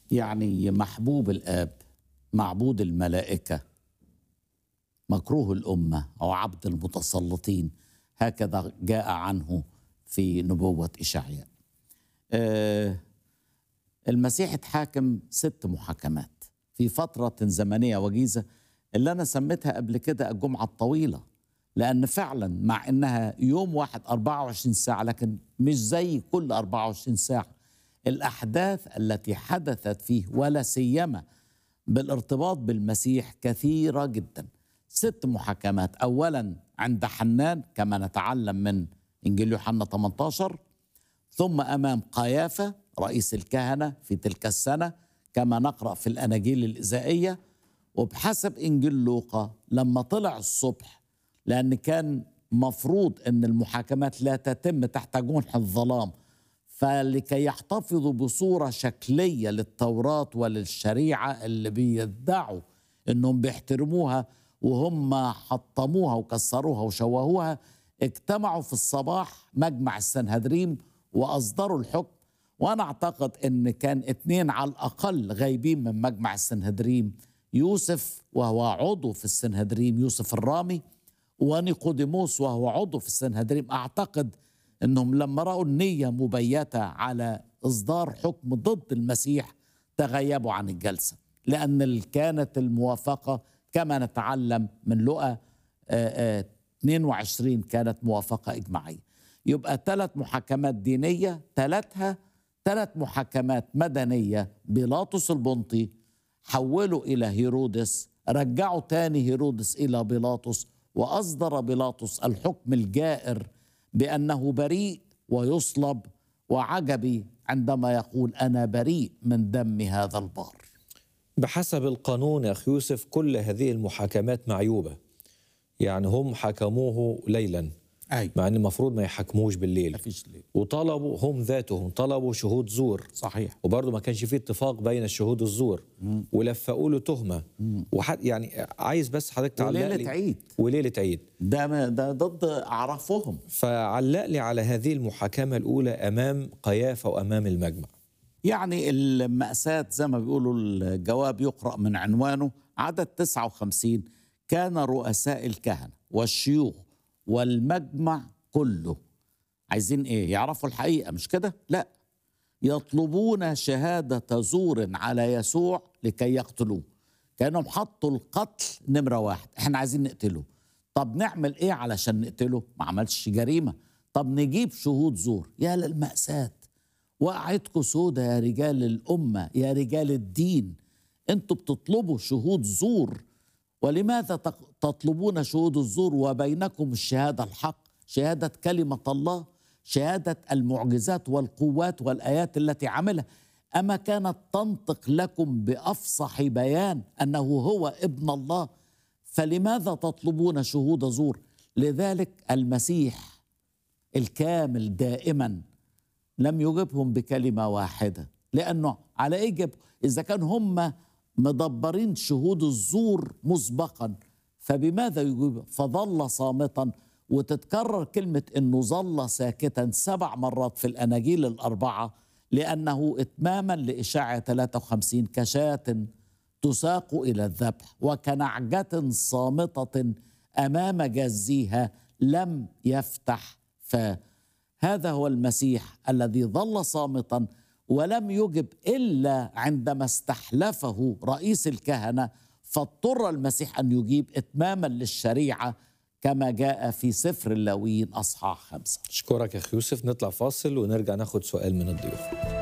يعني محبوب الآب معبود الملائكة مكروه الأمة أو عبد المتسلطين هكذا جاء عنه في نبوة إشعياء آه المسيح اتحاكم ست محاكمات في فترة زمنية وجيزة اللي أنا سميتها قبل كده الجمعة الطويلة لأن فعلا مع إنها يوم واحد 24 ساعة لكن مش زي كل 24 ساعة الأحداث التي حدثت فيه ولا سيما بالارتباط بالمسيح كثيرة جدا ست محاكمات أولا عند حنان كما نتعلم من إنجيل يوحنا 18 ثم أمام قيافة رئيس الكهنة في تلك السنة كما نقرأ في الأناجيل الإزائية وبحسب إنجيل لوقا لما طلع الصبح لأن كان مفروض أن المحاكمات لا تتم تحت جنح الظلام فلكي يحتفظوا بصورة شكلية للتوراة وللشريعة اللي بيدعوا أنهم بيحترموها وهم حطموها وكسروها وشوهوها اجتمعوا في الصباح مجمع السنهدريم وأصدروا الحكم وأنا أعتقد أن كان اتنين على الأقل غايبين من مجمع السنهدريم يوسف وهو عضو في السنهدريم يوسف الرامي ونيقوديموس وهو عضو في السنهدريم أعتقد أنهم لما رأوا النية مبيتة على إصدار حكم ضد المسيح تغيبوا عن الجلسة لأن كانت الموافقة كما نتعلم من لقى 22 كانت موافقة إجماعية يبقى ثلاث محاكمات دينية ثلاثها ثلاث محاكمات مدنية بيلاطس البنطي حولوا إلى هيرودس رجعوا تاني هيرودس إلى بيلاطس وأصدر بيلاطس الحكم الجائر بأنه بريء ويصلب وعجبي عندما يقول أنا بريء من دم هذا البار بحسب القانون يا أخي يوسف كل هذه المحاكمات معيوبة يعني هم حكموه ليلا أي مع أن المفروض ما يحكموش بالليل مفيش ليه وطلبوا هم ذاتهم طلبوا شهود زور صحيح وبرضه ما كانش فيه اتفاق بين الشهود الزور ولفقوا له تهمه وحد يعني عايز بس حضرتك تعلق وليلة لي عيد وليله عيد ده ما- ده ضد أعرافهم فعلق لي على هذه المحاكمه الاولى امام قيافه وامام المجمع يعني المأساة زي ما بيقولوا الجواب يقرأ من عنوانه عدد 59 كان رؤساء الكهنة والشيوخ والمجمع كله عايزين ايه يعرفوا الحقيقة مش كده لا يطلبون شهادة زور على يسوع لكي يقتلوه كانهم حطوا القتل نمرة واحد احنا عايزين نقتله طب نعمل ايه علشان نقتله ما عملش جريمة طب نجيب شهود زور يا للمأساة وقعتكم سودة يا رجال الأمة يا رجال الدين انتوا بتطلبوا شهود زور ولماذا تق- تطلبون شهود الزور وبينكم الشهادة الحق شهادة كلمة الله شهادة المعجزات والقوات والآيات التي عملها أما كانت تنطق لكم بأفصح بيان أنه هو ابن الله فلماذا تطلبون شهود زور لذلك المسيح الكامل دائما لم يجبهم بكلمة واحدة لأنه على إيه جاب إذا كان هم مدبرين شهود الزور مسبقا فبماذا يجيب فظل صامتا وتتكرر كلمة أنه ظل ساكتا سبع مرات في الأناجيل الأربعة لأنه إتماما لإشاعة 53 كشاة تساق إلى الذبح وكنعجة صامتة أمام جزيها لم يفتح فاه هذا هو المسيح الذي ظل صامتا ولم يجب الا عندما استحلفه رئيس الكهنه فاضطر المسيح ان يجيب اتماما للشريعه كما جاء في سفر اللاويين اصحاح خمسه اشكرك يا اخي يوسف نطلع فاصل ونرجع ناخد سؤال من الضيوف